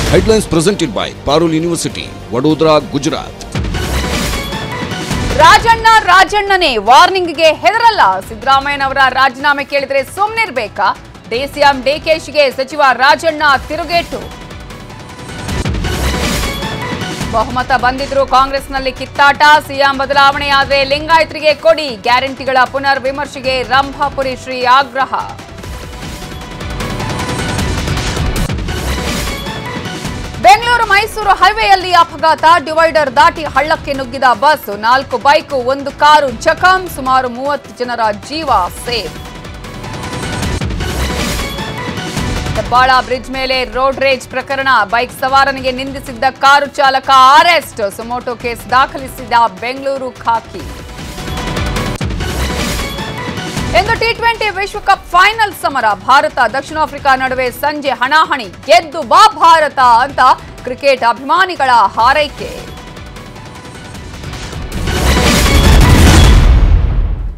Headlines presented by Parul University, Vadodara, Gujarat. Rajanna ರಾಜಣ್ಣನೇ ವಾರ್ನಿಂಗ್ಗೆ ಹೆದರಲ್ಲ ಸಿದ್ದರಾಮಯ್ಯನವರ ರಾಜೀನಾಮೆ ಕೇಳಿದ್ರೆ ಸುಮ್ನಿರ್ಬೇಕಾ ಡಿಸಿಎಂ ಡಿಕೆಶಿಗೆ ಸಚಿವ ರಾಜಣ್ಣ ತಿರುಗೇಟು ಬಹುಮತ ಬಂದಿದ್ರು ಕಾಂಗ್ರೆಸ್ನಲ್ಲಿ ಕಿತ್ತಾಟ ಸಿಎಂ ಬದಲಾವಣೆಯಾದ್ರೆ ಲಿಂಗಾಯತರಿಗೆ ಕೊಡಿ ಗ್ಯಾರಂಟಿಗಳ ಪುನರ್ ವಿಮರ್ಶೆಗೆ ರಂಭಾಪುರಿ ಶ್ರೀ ಆಗ್ರಹ ಬೆಂಗಳೂರು ಮೈಸೂರು ಹೈವೇಯಲ್ಲಿ ಅಪಘಾತ ಡಿವೈಡರ್ ದಾಟಿ ಹಳ್ಳಕ್ಕೆ ನುಗ್ಗಿದ ಬಸ್ ನಾಲ್ಕು ಬೈಕು ಒಂದು ಕಾರು ಜಖಂ ಸುಮಾರು ಮೂವತ್ತು ಜನರ ಜೀವ ಸೇಫ್ ಹೆಬ್ಬಾಳ ಬ್ರಿಡ್ಜ್ ಮೇಲೆ ರೋಡ್ ರೇಜ್ ಪ್ರಕರಣ ಬೈಕ್ ಸವಾರನಿಗೆ ನಿಂದಿಸಿದ್ದ ಕಾರು ಚಾಲಕ ಅರೆಸ್ಟ್ ಸುಮೋಟೋ ಕೇಸ್ ದಾಖಲಿಸಿದ ಬೆಂಗಳೂರು ಖಾಕಿ ಇಂದು ಟಿ ಟ್ವೆಂಟಿ ವಿಶ್ವಕಪ್ ಫೈನಲ್ ಸಮರ ಭಾರತ ದಕ್ಷಿಣ ಆಫ್ರಿಕಾ ನಡುವೆ ಸಂಜೆ ಹಣಾಹಣಿ ಗೆದ್ದು ಬಾ ಭಾರತ ಅಂತ ಕ್ರಿಕೆಟ್ ಅಭಿಮಾನಿಗಳ ಹಾರೈಕೆ